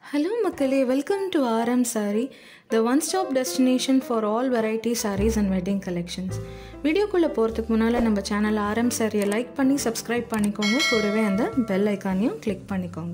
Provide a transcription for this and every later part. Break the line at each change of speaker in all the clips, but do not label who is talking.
hello மக்களே welcome to RM saree the one stop destination for all variety sarees and wedding collections வீடியோக்குள்ளே போகிறதுக்கு முன்னால் நம்ம சேனல் ஆர்எம் சாரியை லைக் பண்ணி சப்ஸ்கிரைப் பண்ணிக்கோங்க கூடவே அந்த பெல் ஐக்கானையும் கிளிக் பண்ணிக்கோங்க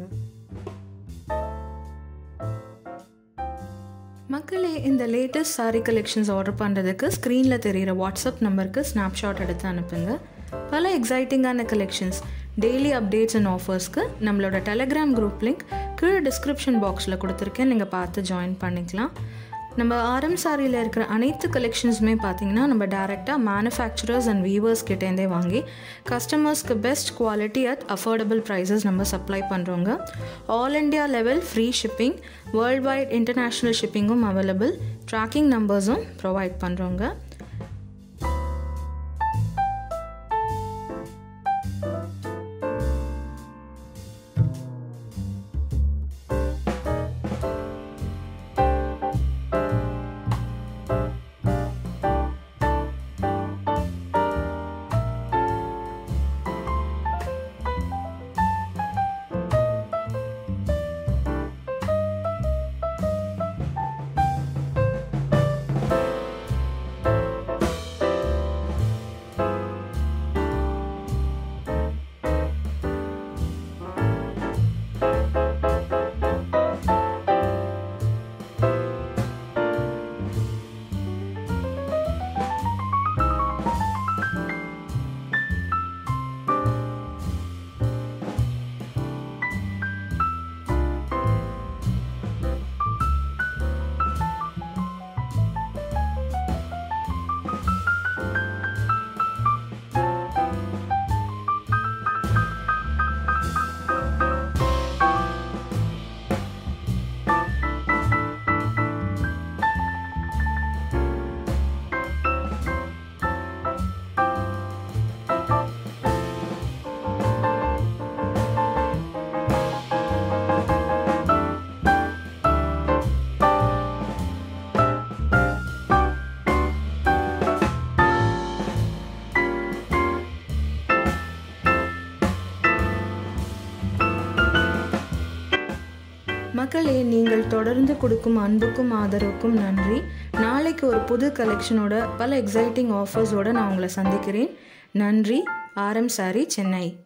மக்களே இந்த லேட்டஸ்ட் சாரீ கலெக்ஷன்ஸ் ஆர்டர் பண்ணுறதுக்கு ஸ்க்ரீனில் தெரிகிற வாட்ஸ்அப் நம்பருக்கு ஸ்னாப்ஷாட் எடுத்து அனுப்புங்க பல எக்ஸைட்டிங்கான கலெக்ஷன்ஸ் டெய்லி அப்டேட்ஸ் அண்ட் ஆஃபர்ஸ்க்கு நம்மளோட டெலகிராம் குரூப் லிங்க் கீழே டிஸ்கிரிப்ஷன் பாக்ஸில் கொடுத்துருக்கேன் நீங்கள் பார்த்து ஜாயின் பண்ணிக்கலாம் நம்ம ஆரம் சாரியில் இருக்கிற அனைத்து கலெக்ஷன்ஸுமே பார்த்தீங்கன்னா நம்ம டேரெக்டாக மேனுஃபேக்சரர்ஸ் அண்ட் வீவர்ஸ் கிட்டேருந்தே வாங்கி கஸ்டமர்ஸ்க்கு best quality at affordable prices நம்ம சப்ளை பண்ணுறோங்க all India level free shipping world wide international ஷிப்பிங்கும் அவைலபிள் ட்ராக்கிங் நம்பர்ஸும் ப்ரொவைட் பண்ணுறோங்க மக்களே நீங்கள் தொடர்ந்து கொடுக்கும் அன்புக்கும் ஆதரவுக்கும் நன்றி நாளைக்கு ஒரு புது கலெக்ஷனோட பல எக்ஸைட்டிங் ஆஃபர்ஸோடு நான் உங்களை சந்திக்கிறேன் நன்றி ஆர்எம் சாரி சென்னை